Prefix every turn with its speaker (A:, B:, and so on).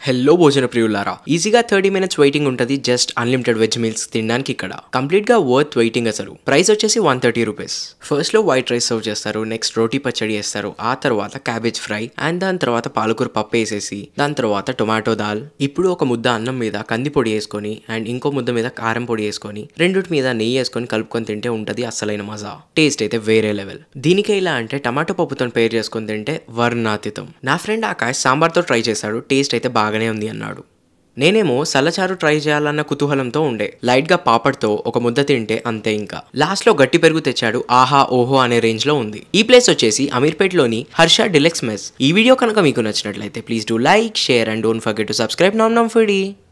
A: hello భోజన ప్రియులారా ఈజీగా థర్టీ మినిట్స్ వెయిటింగ్ ఉంటుంది జస్ట్ అన్లిమిటెడ్ వెజ్ మీల్స్ తినడానికి ఇక్కడ కంప్లీట్ గా వర్త్ వెయిటింగ్ అసలు ప్రైస్ వచ్చేసి వన్ థర్టీ రూపీస్ ఫస్ట్ లో వైట్ రైస్ సర్వ్ చేస్తారు నెక్స్ట్ రోటీ పచ్చడి వేస్తారు ఆ తర్వాత క్యాబేజ్ ఫ్రై అండ్ దాని తర్వాత పాలకూర పప్పు వేసేసి దాని తర్వాత టొమాటో దాల్ ఇప్పుడు ఒక ముద్ద అన్నం మీద కంది పొడి వేసుకొని అండ్ ఇంకో ముద్ద మీద కారం పొడి వేసుకొని రెండిటి మీద నెయ్యి వేసుకొని కలుపుకొని తింటే ఉంటది అసలైన మజా టేస్ట్ అయితే వేరే లెవెల్ దీనికి ఇలా అంటే టమాటో పప్పుతో పేర్ చేసుకొని తింటే వర్ణాతీతం నా ఫ్రెండ్ ఆకాష్ సాంబార్తో ట్రై చేశాడు టేస్ట్ అయితే బాగానే ఉంది అన్నాడు నేనేమో సల్లచారు ట్రై చేయాలన్న కుతూహలంతో ఉండే లైట్ గా పాపడ్తో ఒక ముద్ద తింటే అంతే ఇంకా లాస్ట్ లో గట్టి పెరుగు తెచ్చాడు ఆహా ఓహో అనే రేంజ్ లో ఉంది ఈ ప్లేస్ వచ్చేసి అమీర్పేట్లోని హర్ష డిలెక్స్ మెస్ ఈ వీడియో కనుక మీకు నచ్చినట్లయితే please do like share and don't forget to subscribe nom nom foodie